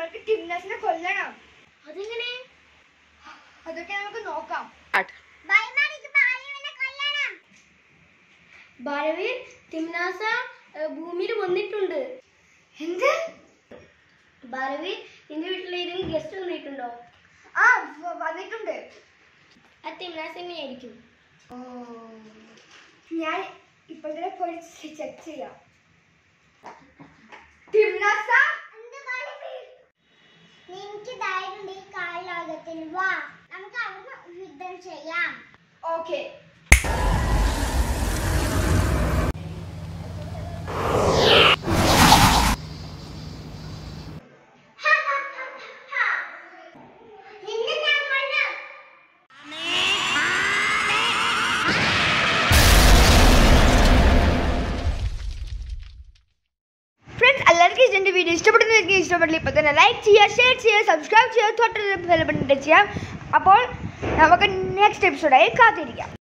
നമ്മൾക്ക് ടിംനസിനെ കൊല്ലണം അതെങ്ങനെ അതൊക്കെ നമുക്ക് നോക്കാം ഭാരവീർ തിമ്നാസ ഭൂമിയിൽ വന്നിട്ടുണ്ട് എന്ത് ഭാരവീർ നിന്റെ വീട്ടിൽ ഏതെങ്കിലും ഗസ്റ്റ് വന്നിട്ടുണ്ടോ ആ വ- വന്നിട്ടുണ്ട് ആ തിമ്നാസ തന്നെയായിരിക്കും ഓ ഞാൻ ഇപ്പോൾ തന്നെ പോയി ചെക്ക് ചെയ്യാം ടിംനസ നിനക്ക് ധൈര്യം ഈ കാലലോകത്തിൽ വാ നമുക്ക് അവിടുന്ന് യുദ്ധം ചെയ്യാം ഓക്കെ നിന്നെ ഞാൻ കൊല്ലും ഫ്രണ്ട്സ് എല്ലാവർക്കും ഇതിന്റെ വീഡിയോ ഇഷ്ടപ്പെടുന്നവർക്ക് ഇഷ്ടപ്പെട്ടില്ല ഇപ്പൊ തന്നെ ലൈക്ക് ചെയ്യുക ഷെയർ ചെയ്യുക സബ്സ്ക്രൈബ് ചെയ്യുക തൊട്ടുള്ള ബെൽ ബട്ടൺ ടച്ച് ചെയ്യാം അപ്പോൾ നമുക്ക് നെക്സ്റ്റ് എപ്പിസോഡായി കാത്തിരിക്കാം